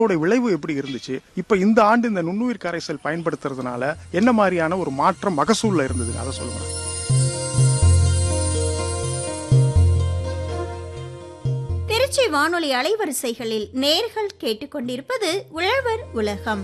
இதோட விளைவு எப்படி இருந்துச்சு இப்ப இந்த ஆண்டு இந்த நுண்ணுயிர் கரைசல் பயன்படுத்துறதுனால என்ன மாதிரியான ஒரு மாற்றம் மகசூல்ல இருந்தது அதை சொல்லுங்க திருச்சி வானொலி அலைவரிசைகளில் நேர்கள் கேட்டுக்கொண்டிருப்பது உழவர் உலகம்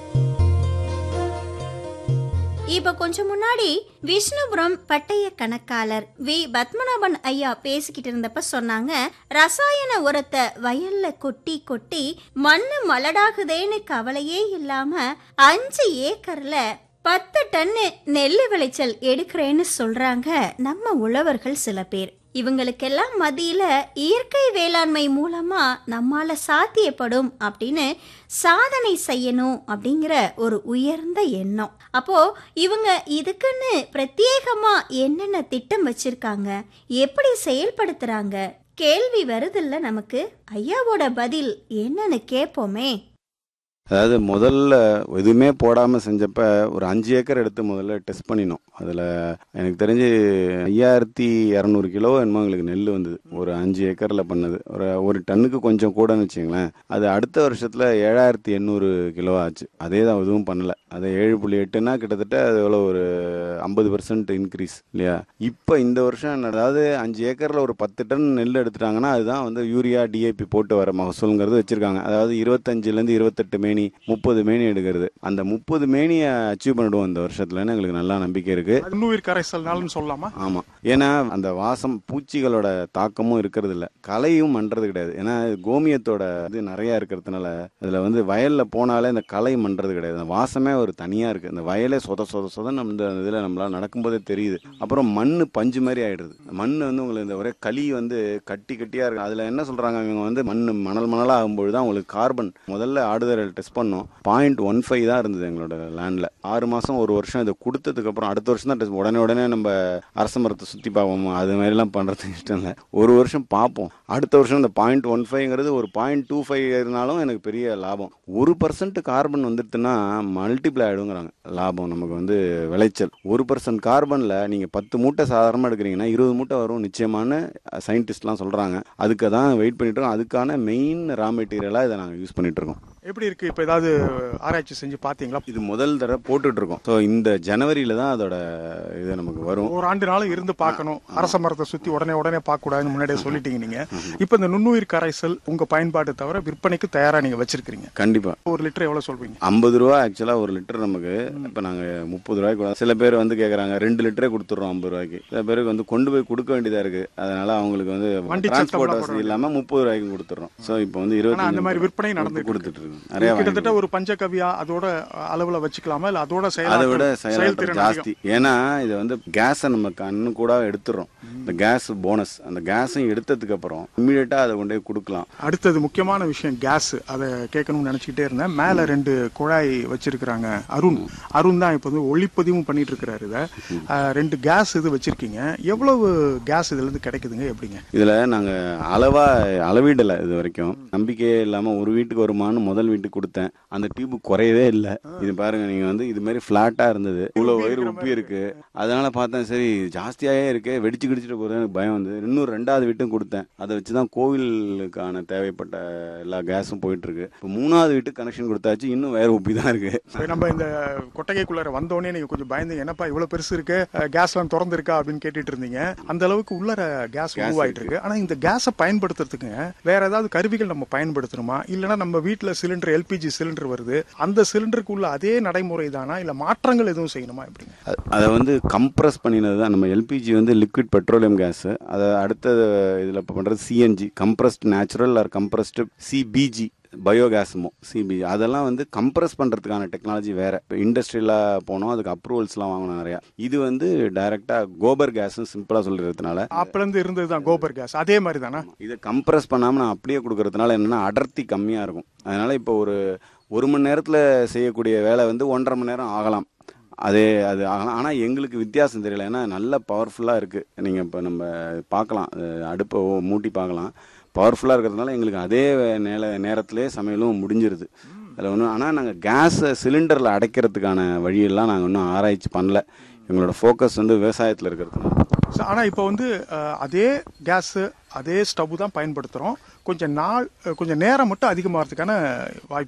இப்ப கொஞ்சம் முன்னாடி விஷ்ணுபுரம் பட்டய கணக்காளர் வி பத்மநாபன் ஐயா பேசிக்கிட்டு இருந்தப்ப சொன்னாங்க ரசாயன உரத்தை வயல்ல கொட்டி கொட்டி மண்ணு மலடாகுதேன்னு கவலையே இல்லாம அஞ்சு ஏக்கர்ல பத்து டன்னு நெல்லு விளைச்சல் எடுக்கிறேன்னு சொல்றாங்க நம்ம உழவர்கள் சில பேர் இவங்களுக்கெல்லாம் மத்தியில இயற்கை வேளாண்மை மூலமா நம்மால சாத்தியப்படும் அப்படின்னு சாதனை செய்யணும் அப்படிங்கிற ஒரு உயர்ந்த எண்ணம் அப்போ இவங்க இதுக்குன்னு பிரத்யேகமா என்னென்ன திட்டம் வச்சிருக்காங்க எப்படி செயல்படுத்துறாங்க கேள்வி வருதில்ல நமக்கு ஐயாவோட பதில் என்னன்னு கேட்போமே அதாவது முதல்ல எதுவுமே போடாமல் செஞ்சப்ப ஒரு அஞ்சு ஏக்கர் எடுத்து முதல்ல டெஸ்ட் பண்ணினோம் அதில் எனக்கு தெரிஞ்சு ஐயாயிரத்தி இரநூறு கிலோ என்னமோ எங்களுக்கு நெல் வந்தது ஒரு அஞ்சு ஏக்கரில் பண்ணது ஒரு ஒரு டன்னுக்கு கொஞ்சம் கூடன்னு வச்சுங்களேன் அது அடுத்த வருஷத்தில் ஏழாயிரத்தி எண்ணூறு கிலோ ஆச்சு அதே தான் எதுவும் பண்ணல அது ஏழு புள்ளி எட்டுனா கிட்டத்தட்ட அது எவ்வளோ ஒரு ஐம்பது பர்சன்ட் இன்க்ரீஸ் இல்லையா இப்போ இந்த வருஷம் அதாவது அஞ்சு ஏக்கரில் ஒரு பத்து டன் நெல் எடுத்துட்டாங்கன்னா அதுதான் வந்து யூரியா டிஏபி போட்டு வர மகசூலுங்கிறது வச்சிருக்காங்க அதாவது இருபத்தஞ்சிலேருந்து இருபத்தெட்டு மேனி முப்பது மேனி எடுக்கிறது அந்த முப்பது மேனியை அச்சீவ் பண்ணிடுவோம் இந்த வருஷத்துலன்னு எங்களுக்கு நல்லா நம்பிக்கை இருக்கு நுண்ணுயிர் கரைசல்னாலும் சொல்லலாமா ஆமா ஏன்னா அந்த வாசம் பூச்சிகளோட தாக்கமும் இருக்கிறது இல்ல களையும் பண்றது கிடையாது ஏன்னா கோமியத்தோட இது நிறைய இருக்கிறதுனால அதுல வந்து வயல்ல போனாலே இந்த களை மண்றது கிடையாது அந்த வாசமே ஒரு தனியா இருக்கு இந்த வயலே சொத சொத சொத நம்ம இந்த இதுல நம்மளால நடக்கும்போதே தெரியுது அப்புறம் மண்ணு பஞ்சு மாதிரி ஆயிடுது மண் வந்து உங்களுக்கு இந்த ஒரே களி வந்து கட்டி கட்டியா இருக்கு அதுல என்ன சொல்றாங்க இவங்க வந்து மண் மணல் மணலா ஆகும்போது தான் உங்களுக்கு கார்பன் முதல்ல ஆடுதல் டெஸ்ட் பண்ணோம் பாயிண்ட் ஒன் ஃபைவ் தான் இருந்தது எங்களோட லேண்ட்ல ஆறு மாசம் ஒரு வருஷம் இதை கொடுத்ததுக்கு அப்புறம் அடுத்த வருஷம் தான் டெஸ்ட் உடனே உடனே நம்ம அரச மரத்தை சுத்தி பார்ப்போம் அது மாதிரிலாம் பண்றதுக்கு இஷ்டம் இல்லை ஒரு வருஷம் பார்ப்போம் அடுத்த வருஷம் இந்த பாயிண்ட் ஒன் ஃபைவ்ங்கிறது ஒரு பாயிண்ட் டூ ஃபைவ் இருந்தாலும் எனக்கு பெரிய லாபம் ஒரு பர்சன்ட் கார்பன் வந்துடுதுன்னா மல்டிப்ளை ஆயிடுங்கிறாங்க லாபம் நமக்கு வந்து விளைச்சல் ஒரு பர்சன்ட் கார்பன்ல நீங்க பத்து மூட்டை சாதாரணமா எடுக்கிறீங்கன்னா இருபது மூட்டை வரும் நிச்சயமான சயின்டிஸ்ட்லாம் சொல்றாங்க அதுக்கு தான் வெயிட் பண்ணிட்டு இருக்கோம் அதுக்கான மெயின் ரா மெட்டீரியலா இதை நாங்கள் யூஸ் பண்ணிட்டு இருக்கோம் எப்படி இருக்கு இப்ப ஏதாவது ஆராய்ச்சி செஞ்சு பாத்தீங்களா இது முதல் தடவை போட்டுட்டு இருக்கோம் ஸோ இந்த ஜனவரியில தான் அதோட இது நமக்கு வரும் ஒரு ஆண்டு நாளும் இருந்து பார்க்கணும் அரச மரத்தை சுத்தி உடனே உடனே பார்க்க கூடாதுன்னு முன்னாடியே சொல்லிட்டீங்க நீங்க இப்ப இந்த நுண்ணுயிர் கரைசல் உங்க பயன்பாடு தவிர விற்பனைக்கு தயாரா நீங்க வச்சிருக்கீங்க கண்டிப்பா ஒரு லிட்டர் எவ்வளவு சொல்றீங்க ஐம்பது ரூபா ஆக்சுவலா ஒரு லிட்டர் நமக்கு இப்ப நாங்க முப்பது ரூபாய்க்கு கூட- சில பேர் வந்து கேக்குறாங்க ரெண்டு லிட்டரே கொடுத்துறோம் ஐம்பது ரூபாய்க்கு சில பேருக்கு வந்து கொண்டு போய் கொடுக்க வேண்டியதா இருக்கு அதனால அவங்களுக்கு வந்து வண்டி டிரான்ஸ்போர்ட் சத்தம்லாம் வசதி இல்லாம முப்பது ரூபாய்க்கு கொடுத்துறோம் ஸோ இப்போ வந்து ஆனா அந்த மாதிரி இருபத்தி விற்பனை நடந்துட்டு கொடுத்துட்டு இருக்கு நிறைய கிட்டத்தட்ட வாங்கி ஒரு பஞ்சகவியா அதோட அளவுல வச்சுக்கலாமா இல்ல அதோட அதை விட செயலாற்றல் செயலாற்றல் செயல்திறன் ஜாஸ்தி ஏன்னா இது வந்து கேஸை நம்ம கண்ணு கூட எடுத்துறோம் இந்த கேஸ் போனஸ் அந்த கேஸையும் எடுத்ததுக்கு அப்புறம் இம்மீடியட்டா அதை கொண்டு போய் கொடுக்கலாம் அடுத்தது முக்கியமான விஷயம் கேஸ் அதை கேட்கணும்னு நினைச்சுக்கிட்டே இருந்தேன் மேல ரெண்டு குழாய் வச்சிருக்கிறாங்க அருண் அருண் தான் இப்போ வந்து ஒளிப்பதிவும் பண்ணிட்டு இருக்கிறாரு இதை அஹ், ரெண்டு கேஸ் இது வச்சிருக்கீங்க எவ்வளவு கேஸ் இதுல இருந்து கிடைக்குதுங்க எப்படிங்க இதுல நாங்க அளவா அளவீடல இது வரைக்கும் நம்பிக்கையே இல்லாம ஒரு வீட்டுக்கு வருமானு முதல் வீட்டுக்கு கொடுத்தேன் அந்த டியூப் குறையவே இல்லை இது பாருங்க நீங்க வந்து இது மாதிரி பிளாட்டா இருந்தது இவ்வளவு வயிறு உப்பி இருக்கு அதனால பார்த்தேன் சரி ஜாஸ்தியாவே இருக்கு வெடிச்சு கிடிச்சிட்டு போறது எனக்கு பயம் வந்து இன்னும் ரெண்டாவது வீட்டும் கொடுத்தேன் அதை வச்சுதான் கோவிலுக்கான தேவைப்பட்ட எல்லா கேஸும் போயிட்டு இருக்கு இப்போ மூணாவது வீட்டுக்கு கனெக்ஷன் கொடுத்தாச்சு இன்னும் வயிறு உப்பி தான் இருக்கு இப்ப நம்ம இந்த கொட்டகைக்குள்ளார வந்தோடனே நீங்க கொஞ்சம் பயந்து என்னப்பா இவ்வளவு பெருசு இருக்கு கேஸ் எல்லாம் திறந்து இருக்கா அப்படின்னு கேட்டுட்டு இருந்தீங்க அந்த அளவுக்கு உள்ளர கேஸ் உருவாயிட்டு இருக்கு ஆனா இந்த கேஸை பயன்படுத்துறதுக்கு வேற ஏதாவது கருவிகள் நம்ம பயன்படுத்தணுமா இல்லைன்னா நம்ம வீட்டுல சிலிண்டர் எல்பிஜி சிலிண்டர் வருது அந்த சிலிண்டருக்கு உள்ள அதே நடைமுறை தானா இல்ல மாற்றங்கள் எதுவும் செய்யணுமா எப்படிங்க அ- அதை வந்து கம்ப்ரஸ் பண்ணினது தான் நம்ம எல்பிஜி வந்து லிக்விட் பெட்ரோலியம் கேஸ் அதை அடுத்த இதில் இப்போ பண்ணுறது CNG compressed natural or compressed CBG பயோகேஸமோ சிபிஜி அதெல்லாம் வந்து கம்ப்ரஸ் பண்ணுறதுக்கான டெக்னாலஜி வேற இப்போ இண்டஸ்ட்ரியலாக போனோம் அதுக்கு அப்ரூவல்ஸ்லாம் வாங்கணும் நிறையா இது வந்து டைரெக்டாக கோபர் கேஸ்னு சிம்பிளாக சொல்லிடுறதுனால அப்பல இருந்து இருந்ததுதான் கோபர் கேஸ் அதே மாதிரி தானா இதை கம்ப்ரஸ் பண்ணாமல் நான் அப்படியே கொடுக்கறதுனால என்னன்னா அடர்த்தி கம்மியாக இருக்கும் அதனால இப்போ ஒரு ஒரு மணி நேரத்தில் செய்யக்கூடிய வேலை வந்து ஒன்றரை மணி நேரம் ஆகலாம் அதே அது ஆகலாம் ஆனால் எங்களுக்கு வித்தியாசம் தெரியல ஏன்னா நல்ல பவர்ஃபுல்லாக இருக்குது நீங்கள் இப்போ நம்ம பார்க்கலாம் அஹ் அடுப்பை ஓ- மூட்டி பார்க்கலாம் பவர்ஃபுல்லாக இருக்கிறதுனால எங்களுக்கு அதே நேர நேரத்திலே சமையலும் முடிஞ்சிருது அதில் ஒன்றும் ஆனால் நாங்கள் கேஸை சிலிண்டரில் அடைக்கிறதுக்கான வழியெல்லாம் நாங்கள் இன்னும் ஆராய்ச்சி பண்ணல எங்களோட ஃபோக்கஸ் வந்து விவசாயத்தில் இருக்கிறதுனால So, ஆனா இப்போ வந்து அஹ், அதே கேஸ் அதே ஸ்டவ் தான் பயன்படுத்துறோம் கொஞ்சம் நாள் அஹ், கொஞ்சம் நேரம் மட்டும் அதிகமாகிறதுக்கான வாய்ப்பு